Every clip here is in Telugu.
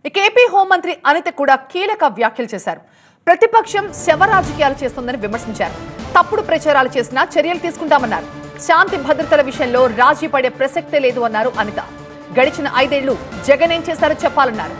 ఇక ఏపీ హోంమంత్రి అనిత కూడా కీలక వ్యాఖ్యలు చేశారు ప్రతిపక్షం శవ రాజకీయాలు చేస్తోందని విమర్శించారు తప్పుడు ప్రచారాలు చేసినా చర్యలు తీసుకుంటామన్నారు శాంతి భద్రతల విషయంలో రాజీ పడే ప్రసక్తే లేదు అన్నారు అనిత గడిచిన ఐదేళ్లు జగన్ ఏం చేశారో చెప్పాలన్నారు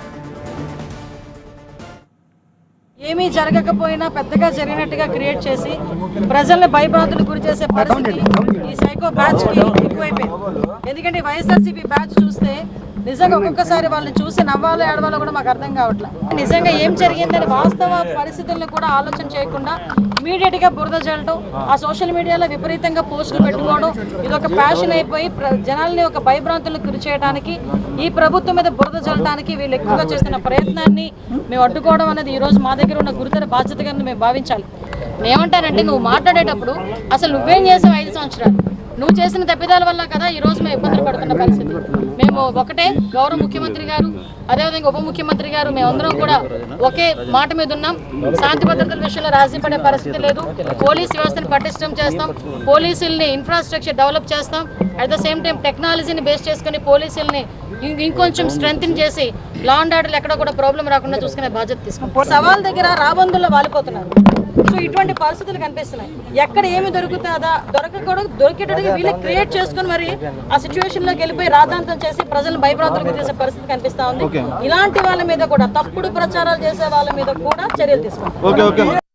ఏమీ జరగకపోయినా పెద్దగా జరిగినట్టుగా క్రియేట్ చేసి ప్రజల్ని భయభ్రాంతులకు గురి చేసే పరిస్థితి ఈ సైకో బ్యాచ్ కి ఎక్కువైపోయింది ఎందుకంటే వైఎస్ఆర్సీపీ బ్యాచ్ చూస్తే నిజంగా ఒక్కొక్కసారి వాళ్ళని చూసి నవ్వాలో ఏడవాలో కూడా మాకు అర్థం కావట్లేదు నిజంగా ఏం జరిగిందని వాస్తవ పరిస్థితులను కూడా ఆలోచన చేయకుండా ఇమీడియట్ గా బురద జల్లడం ఆ సోషల్ మీడియాలో విపరీతంగా పోస్టులు పెట్టుకోవడం ఇది ఒక ప్యాషన్ అయిపోయి ప్ర- జనాల్ని ఒక భయభ్రాంతులకు గురి చేయడానికి ఈ ప్రభుత్వం మీద బురద జల్లడానికి వీళ్ళు ఎక్కువగా చేస్తున్న ప్రయత్నాన్ని మేము అడ్డుకోవడం అనేది ఈ రోజు మా దగ్గర ఉన్న గురుతర బాధ్యతగా మేము భావించాలి నేనేమంటానంటే నువ్వు మాట్లాడేటప్పుడు అసలు నువ్వేం చేసావు ఐదు సంవత్సరాలు నువ్వు చేసిన తప్పిదాల వల్ల కదా ఈ రోజు మేము ఇబ్బందులు పడుతున్న పరిస్థితి మేము ఒకటే గౌరవ ముఖ్యమంత్రి గారు అదేవిధంగా ఉప ముఖ్యమంత్రి గారు మేమందరం కూడా ఒకే మాట మీద ఉన్నాం శాంతి భద్రతల విషయంలో రాజీ పడే పరిస్థితి లేదు పోలీస్ వ్యవస్థను పటిష్టం చేస్తాం పోలీసుల్ని ఇన్ఫ్రాస్ట్రక్చర్ డెవలప్ చేస్తాం అట్ ద సేమ్ టైం టెక్నాలజీని బేస్ చేసుకుని పోలీసుల్ని ఇం- ఇంకొంచెం స్ట్రెంగ్ చేసి లా అండ్ ఆర్డర్ ఎక్కడ కూడా ప్రాబ్లం రాకుండా చూసుకునే బాధ్యత తీసుకుంటాం సవాల్ దగ్గర రాబందుల్లో వాలిపోతున్నారు సో ఇటువంటి పరిస్థితులు కనిపిస్తున్నాయి ఎక్కడ ఏమి దొరుకుతుందా దొరకకూడదు దొరికేటట్టుగా వీళ్ళే క్రియేట్ చేసుకుని మరి ఆ సిచ్యువేషన్ లోకి వెళ్ళిపోయి రాద్ధాంతం చేసి ప్రజలను భయభ్రాంతులకు చేసే పరిస్థితి కనిపిస్తా ఉంది ఇలాంటి వాళ్ళ మీద కూడా తప్పుడు ప్రచారాలు చేసే వాళ్ళ మీద కూడా చర్యలు తీసుకుంటాం ఓకే ఓకే